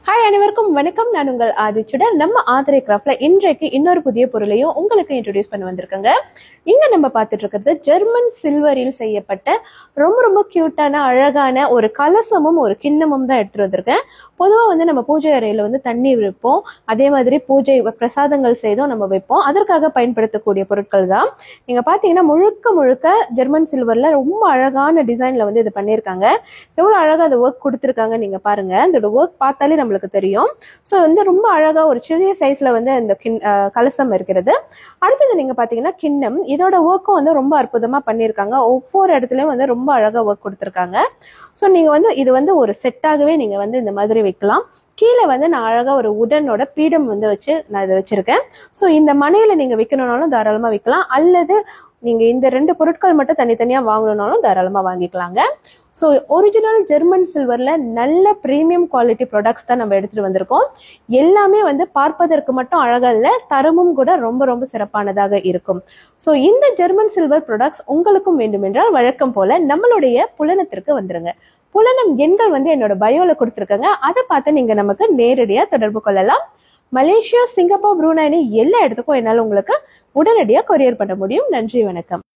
hi அனைவருக்கும் வணக்கம் நான் உங்கள் ஆதிச்சுடர் நம்ம ஆதிரை கிராஃப்ட்ல இன்றைக்கு இன்னொரு புதிய பொருளையும் உங்களுக்கு இன்ட்ரடியூஸ் பண்ண வந்திருக்கேங்க இங்க நம்ம பார்த்துட்டு இருக்கிறது ஜெர்மன் சில்வரில் செய்யப்பட்ட ரொம்ப ரொம்ப கியூட்டான அழகான ஒரு கலசமும் ஒரு கிண்ணமும் தான் எடுத்துட்டு வந்திருக்கேன் பொதுவாக வந்து நம்ம பூஜை அறையில வந்து தண்ணி வைப்போம் அதே மாதிரி பூஜை பிரசாதங்கள் செய்தும் நம்ம வைப்போம் அதற்காக பயன்படுத்தக்கூடிய பொருட்கள் தான் நீங்க பாத்தீங்கன்னா முழுக்க முழுக்க ஜெர்மன் சில்வர்ல ரொம்ப அழகான டிசைன்ல வந்து இது பண்ணியிருக்காங்க எவ்வளவு அழகா அந்த ஒர்க் கொடுத்துருக்காங்க நீங்க பாருங்க இதோட ஒர்க் பார்த்தாலே நம்மளுக்கு தெரியும் ஸோ வந்து ரொம்ப அழகா ஒரு சிறிய சைஸ்ல வந்து அந்த கிண் அஹ் கலசம் இருக்கிறது அடுத்தது நீங்க பாத்தீங்கன்னா கிண்ணம் இதோட ஒர்க்கும் வந்து ரொம்ப அற்புதமா பண்ணியிருக்காங்க ஒவ்வொரு இடத்துலயும் வந்து ரொம்ப அழகா ஒர்க் கொடுத்துருக்காங்க ஸோ நீங்க வந்து இது வந்து ஒரு செட்டாகவே நீங்க வந்து இந்த மாதிரி வைக்கலாம் கீழே வந்து நான் அழகா ஒரு உடனோட பீடம் வந்து வச்சு நான் இதை வச்சிருக்கேன் ஸோ இந்த மனையில நீங்க வைக்கணும்னாலும் தாராளமா வைக்கலாம் அல்லது நீங்க இந்த ரெண்டு பொருட்கள் மட்டும் தனித்தனியா வாங்கணும்னாலும் தாராளமா வாங்கிக்கலாங்க ஸோ ஒரிஜினல் ஜெர்மன் சில்வர்ல நல்ல ப்ரீமியம் குவாலிட்டி ப்ராடக்ட்ஸ் தான் நம்ம எடுத்துட்டு வந்திருக்கோம் எல்லாமே வந்து பார்ப்பதற்கு மட்டும் அழகா இல்ல தரமும் கூட ரொம்ப ரொம்ப சிறப்பானதாக இருக்கும் ஸோ இந்த ஜெர்மன் சில்வர் ப்ராடக்ட்ஸ் உங்களுக்கும் வேண்டுமென்றால் வழக்கம் போல நம்மளுடைய புலனத்திற்கு வந்துருங்க புலனம் எண்கள் வந்து என்னோட பயோல கொடுத்துருக்காங்க அதை பார்த்து நீங்க நமக்கு நேரடியா தொடர்பு கொள்ளலாம் மலேசியா சிங்கப்பூர் ப்ரூனைனி எல்லா இடத்துக்கும் என்னால் உங்களுக்கு உடனடியாக கொரியர் பண்ண முடியும் நன்றி வணக்கம்